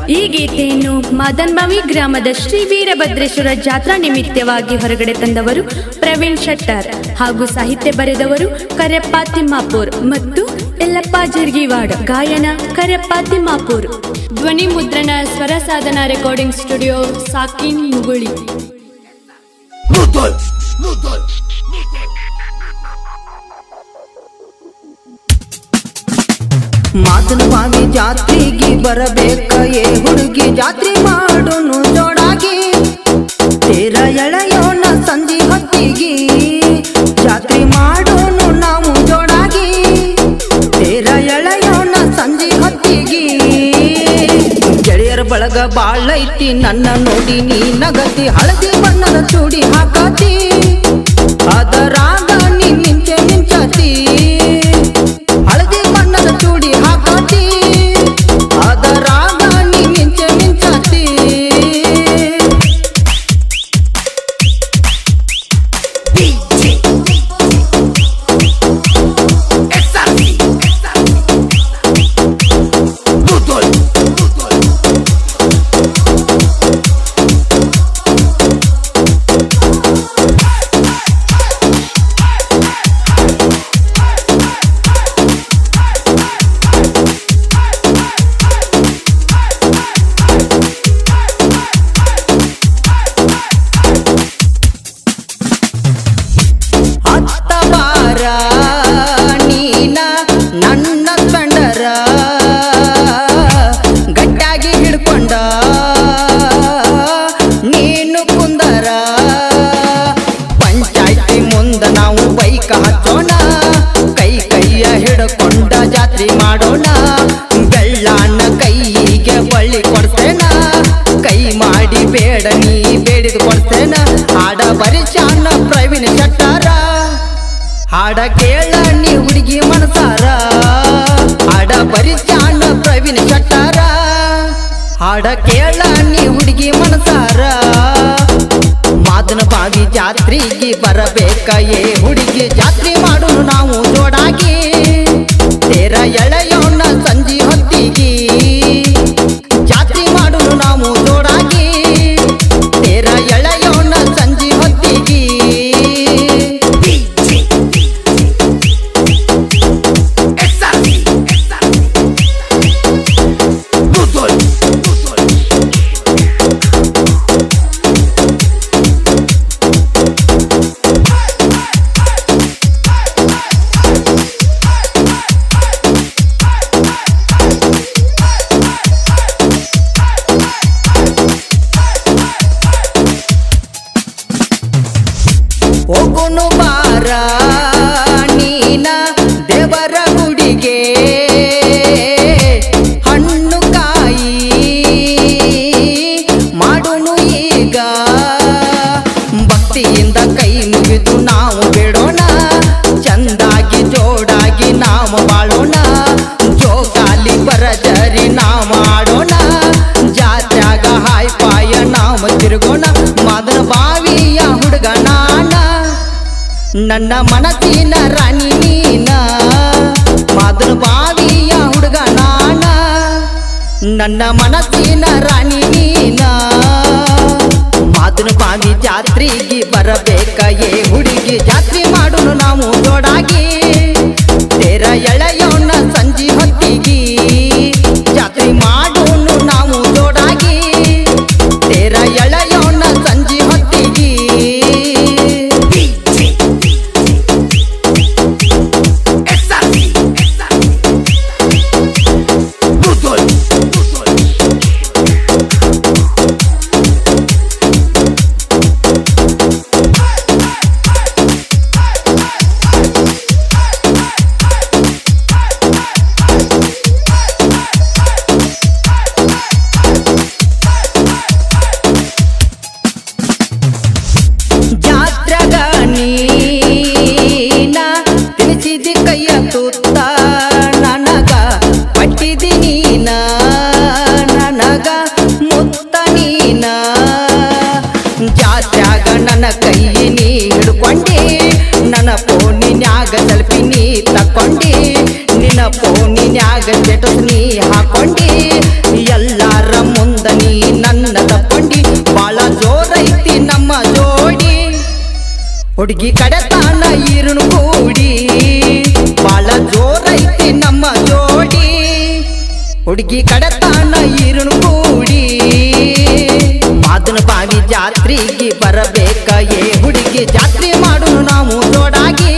ಈ ಗೀತೆಯನ್ನು ಮಾದನ್ಬಾವಿ ಗ್ರಾಮದ ಶ್ರೀ ವೀರಭದ್ರೇಶ್ವರ ಜಾತ್ರಾ ನಿಮಿತ್ತವಾಗಿ ಹೊರಗಡೆ ತಂದವರು ಪ್ರವೀಣ್ ಶೆಟ್ಟರ್ ಹಾಗೂ ಸಾಹಿತ್ಯ ಬರೆದವರು ಕರೆಪ್ಪ ತಿಮ್ಮಾಪುರ್ ಮತ್ತು ಯಲ್ಲಪ್ಪ ಜರ್ಗಿವಾಡ್ ಗಾಯನ ಕರೆಪ್ಪ ತಿಮ್ಮಾಪುರ್ ಧ್ವನಿ ಮುದ್ರಣ ಸ್ವರ ಸಾಧನ ರೆಕಾರ್ಡಿಂಗ್ ಸ್ಟುಡಿಯೋ ಸಾಕಿನ್ ಮುಗುಳಿ ಮಾತನ ಬಾವಿ ಜಾತ್ರೆಗೆ ಬರಬೇಕ ಏ ಹುಡುಗಿ ಜಾತ್ರೆ ಮಾಡೋನು ಜೋಡಾಗಿ ತೇರ ಎಳೆಯೋಣ ಸಂಜೆ ಹೊತ್ತಿಗೆ ಜಾತ್ರೆ ಮಾಡೋನು ನಾವು ಜೋಡಾಗಿ ತೇರ ಎಳೆಯೋಣ ಸಂಜೆ ಹೊತ್ತಿಗೆ ಗೆಳೆಯರ ಬಳಗ ಬಾಳೈತಿ ನನ್ನ ನೋಡಿ ನೀ ನಗತಿ ಹಳದಿ ಬಣ್ಣದ ಚೂಡಿ ಹಾಕತಿ ಅದರಾಗ ನೀ ಮಿಂಚೆ ಮಿಂಚತಿ ಹಳದಿ ಬಣ್ಣದ ಚೂಡಿ ಹಾಕತಿ ಅದರಾಗ ನೀ ಮಿಂಚೆ ಮಿಂಚತಿ ಹತ್ತ ಬಾರ ನೀನ ನನ್ನ ಕಂಡರ ಗಟ್ಟಾಗಿ ಹಿಡ್ಕೊಂಡ ನೀನು ಕುಂದರ ಪಂಚಾಯ್ತಿ ಮುಂದ ನಾವು ಬೈಕ್ ಹಚ್ಚೋಣ ಕೈ ಕೈಯ ಹಿಡ್ಕೊಂಡ ಜಾತ್ರೆ ಮಾಡೋಣ ಬೆಳ್ಳಾನ ಕೈಗೆ ಬಳ್ಳಿ ಕೊಡ್ತೇನ ಕೈ ಮಾಡಿ ಬೇಡ ನೀ ಬೇಡಿದು ಕೊಡ್ತೇನ ಹಾಡ ಬರಿಚಾನ ಪ್ರವೀಣ್ ಶೆಟ್ಟಾರ ಹಾಡ ಕೇಳ ನೀ ಹುಡುಗಿ ಮನಸಾರ ಹಾಡ ಬರಿಚಾನ ಪ್ರವೀಣ್ ಶೆಟ್ಟಾರ ಹಾಡ ಕೇಳ ನೀ ಹುಡುಗಿ ಮನಸಾರ ಮಾದನ ಬಾವಿ ಜಾತ್ರೆಗೆ ಬರಬೇಕ ಏ ಹುಡುಗಿ ಜಾತ್ರೆ ಮಾಡೋನು ನಾವು ಜೋಡಾಗಿ ತೇರ ಎಳೆಯೋಣ ಸಂಜೆ ಹೊತ್ತಿಗೆ ಜಾತ್ರೆ ಮಾಡೋನು ನಾವು ಜೋಡಾಗಿ ತೇರ ಎಳೆಯೋಣ ಸಂಜೆ ಹೊತ್ತಿಗೆ ಹೋಗುನು ಬಾರ ನೀನ ದೇವರ ಗುಡಿಗೆ ಹಣ್ಣು ಕಾಯಿ ಮಾಡುನು ಈಗ ಭಕ್ತಿಯಿಂದ ಕೈ ಮುಗಿದು ನಾವು ಬಿಡೋಣ ಚಂದಾಗಿ ಜೋಡಾಗಿ ನಾವು ಬಾಳೋಣ ಜೋಕಾಲಿ ಬರಜರಿ ನಾವು ಆಡೋಣ ಜಾತ್ಯಾಗ ಹಾಯ್ ಪಾಯ ನಾವು ತಿರುಗೋಣ ಮದನ ಬಾವಿಯ ಹುಡುಗ ನಾನ ನನ್ನ ಮನಸ್ಸಿನ ರಾಣಿ ನೀನ ಮದನ ಬಾವಿಯ ಹುಡುಗ ನಾನ ನನ್ನ ಮನಸ್ಸಿನ ರಾಣಿ ನೀನ ಮಾದನ ಬಾವಿ ಜಾತ್ರೆಗೆ ಬರಬೇಕ ಏ ಹುಡುಗಿ ಜಾತ್ರೆ ಮಾಡೋನು ನಾವು ಜೋಡಾಗಿ ತೇರ ಎಳೆಯೋಣ ಸಂಜೆ ಹೊತ್ತಿಗೆ ಜಾತ್ರೆ ಮಾಡೋನು ನಾವು ಜೋಡಾಗಿ ತೇರ ಎಳೆಯೋಣ ಸಂಜೆ ಹೊತ್ತಿಗೆ ಹುಡುಗಿ ಕಡೆತಾನ ಈರುಣು ಕೂಡಿ ಬಾಳ ಜೋರೈತಿ ನಮ್ಮ ಜೋಡಿ ಹುಡುಗಿ ಕಡೆತಾನ ಈರುಣು ಕೂಡಿ ಮಾದನ ಬಾವಿ ಜಾತ್ರೆಗೆ ಬರಬೇಕ ಏ ಹುಡುಗಿ ಜಾತ್ರೆ ಮಾಡುನು ನಾವು ಜೋಡಾಗಿ